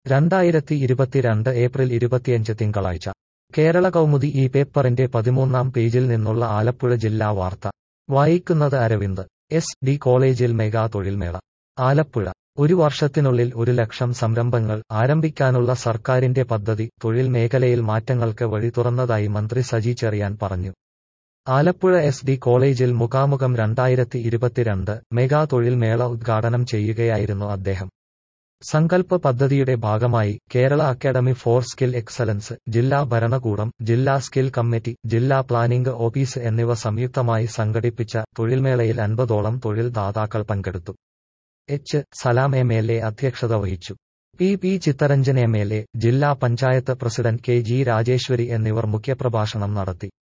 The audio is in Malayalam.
രണ്ടായിരത്തി ഇരുപത്തിരണ്ട് ഏപ്രിൽ ഇരുപത്തിയഞ്ച് തിങ്കളാഴ്ച കേരള കൗമുദി ഈ പേപ്പറിന്റെ പതിമൂന്നാം പേജിൽ നിന്നുള്ള ആലപ്പുഴ ജില്ലാ വാർത്ത വായിക്കുന്നത് അരവിന്ദ് എസ് ഡി കോളേജിൽ മെഗാ തൊഴിൽമേള ആലപ്പുഴ ഒരു വർഷത്തിനുള്ളിൽ ഒരു ലക്ഷം സംരംഭങ്ങൾ ആരംഭിക്കാനുള്ള സർക്കാരിന്റെ പദ്ധതി തൊഴിൽ മേഖലയിൽ മാറ്റങ്ങൾക്ക് വഴി തുറന്നതായി മന്ത്രി സജി ചെറിയാൻ പറഞ്ഞു ആലപ്പുഴ എസ് ഡി കോളേജിൽ മുഖാമുഖം രണ്ടായിരത്തി ഇരുപത്തിരണ്ട് മെഗാ തൊഴിൽ മേള ഉദ്ഘാടനം ചെയ്യുകയായിരുന്നു അദ്ദേഹം സങ്കൽപ്പ് പദ്ധതിയുടെ ഭാഗമായി Kerala academy for skill excellence ജില്ലാ ഭരണകൂടം ജില്ലാ സ്കിൽ കമ്മിറ്റി ജില്ലാ പ്ലാനിംഗ് ഓഫീസ് എന്നിവ സംയുക്തമായി സംഘടിപ്പിച്ച തൊഴിൽമേളയിൽ അൻപതോളം തൊഴിൽ ദാതാക്കൾ പങ്കെടുത്തു H Salam M L A അധ്യക്ഷത വഹിച്ചു P P Chitharanjan M L A ജില്ലാ panchayat president K G Rajeshwari എന്നിവർ മുഖ്യപ്രഭാഷണം നടത്തി